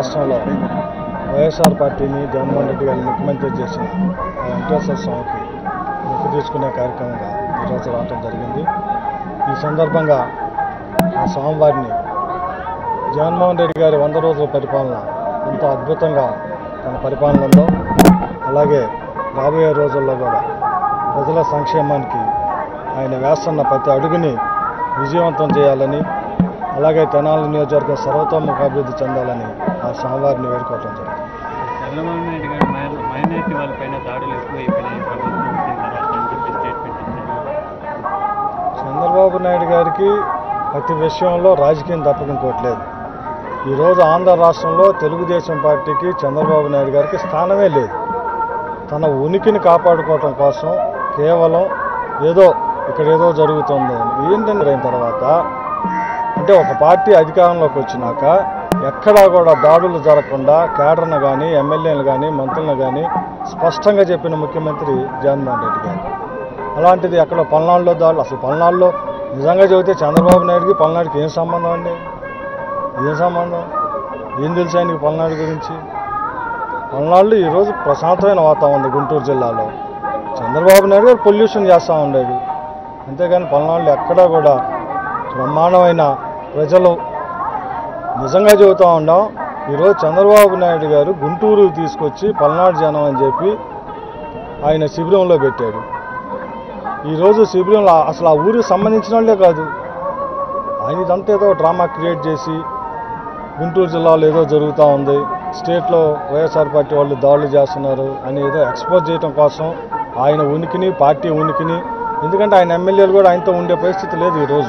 రాష్ట్రంలో వైఎస్ఆర్ పార్టీని జగన్మోహన్ రెడ్డి గారిని ముఖ్యమంత్రి చేసిన ఆ వెంకటేశ్వర స్వామికి మొక్కు తీసుకునే కార్యక్రమంగా ఈరోజు రావటం జరిగింది ఈ సందర్భంగా ఆ స్వామివారిని జగన్మోహన్ రెడ్డి గారి వంద రోజుల పరిపాలన ఎంతో అద్భుతంగా తన పరిపాలనలో అలాగే రాబోయే రోజుల్లో కూడా ప్రజల సంక్షేమానికి ఆయన వేస్తున్న ప్రతి అడుగుని విజయవంతం చేయాలని అలాగే తెనాలి నియోజకవర్గం సర్వతోముఖ అభివృద్ధి చెందాలని ఆ స్వామివారిని వేడుకోవటం జరిగింది చంద్రబాబు నాయుడు గారు మైన- మైనారిటీ వాళ్ళపైన దాడులు ఎక్కువైపోయినాయి ప్రభుత్వం వచ్చిన తర్వాత అని చెప్పి స్టేట్మెంట్ ఇచ్చారు చంద్రబాబు నాయుడు గారికి ప్రతి విషయంలో రాజకీయం తప్పక ఇంకోట్లేదు ఈరోజు ఆంధ్ర రాష్ట్రంలో తెలుగుదేశం పార్టీకి చంద్రబాబు నాయుడు గారికి స్థానమే లేదు తన ఉనికిని కాపాడుకోవటం కోసం కేవలం ఏదో ఇక్కడ ఏదో జరుగుతుంది అని ఏంటంటే అయిన తర్వాత అంటే ఒక పార్టీ అధికారంలోకి వచ్చినాక ఎక్కడా కూడా దాడులు జరగకుండా కేడర్ను కానీ ఎమ్మెల్యేలు కానీ మంత్రులను కానీ స్పష్టంగా చెప్పిన ముఖ్యమంత్రి జగన్మోహన్ రెడ్డి గారు అలాంటిది అక్కడ పల్నాడులో దాడులు అసలు పల్నాడులో నిజంగా చెబితే చంద్రబాబు నాయుడుకి పల్నాడుకి ఏం సంబంధం అండి ఏం సంబంధం ఏం తెలుసు ఆయనకి పల్నాడు గురించి పల్నాడులో ఈరోజు ప్రశాంతమైన వాతావరణం గుంటూరు జిల్లాలో చంద్రబాబు నాయుడు గారు పొల్యూషన్ చేస్తూ ఉండేది అంతేగాని పల్నాడులో ఎక్కడా కూడా బ్రహ్మాండమైన ప్రజలు నిజంగా చెబుతూ ఉన్నాం ఈరోజు చంద్రబాబు నాయుడు గారు గుంటూరు తీసుకొచ్చి పల్నాడు జనం అని చెప్పి ఆయన శిబిరంలో పెట్టాడు ఈరోజు శిబిరంలో అసలు ఆ ఊరికి సంబంధించిన వాళ్ళే కాదు ఆయన ఇదంతా ఏదో డ్రామా క్రియేట్ చేసి గుంటూరు జిల్లాలో ఏదో జరుగుతూ ఉంది స్టేట్లో వైఎస్ఆర్ పార్టీ వాళ్ళు దాడులు చేస్తున్నారు అని ఏదో ఎక్స్పోజ్ చేయడం కోసం ఆయన ఉనికిని పార్టీ ఉనికిని ఎందుకంటే ఆయన ఎమ్మెల్యేలు కూడా ఆయనతో ఉండే పరిస్థితి లేదు ఈరోజు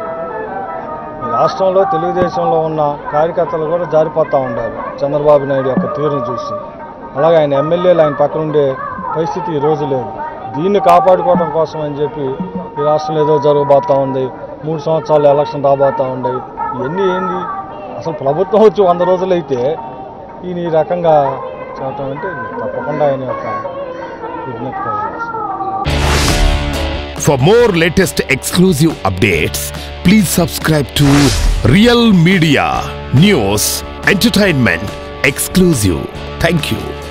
ఈ రాష్ట్రంలో తెలుగుదేశంలో ఉన్న కార్యకర్తలు కూడా జారిపోతూ ఉన్నారు చంద్రబాబు నాయుడు యొక్క తీరును చూసి అలాగే ఆయన ఎమ్మెల్యేలు ఆయన పక్కన ఉండే పరిస్థితి ఈ రోజు లేదు దీన్ని కాపాడుకోవడం కోసం అని చెప్పి ఈ రాష్ట్రంలో ఏదో జరగబోతూ ఉంది మూడు సంవత్సరాలు ఎలక్షన్ రాబోతూ ఉన్నాయి ఇవన్నీ ఏంది అసలు ప్రభుత్వం వచ్చి వంద రోజులు అయితే ఈయన ఈ రకంగా చేయటం అంటే ఇది తప్పకుండా ఆయన యొక్క విజ్ఞప్తి కావాలి For more latest exclusive updates, please subscribe to Real Media News Entertainment Exclusive. Thank you.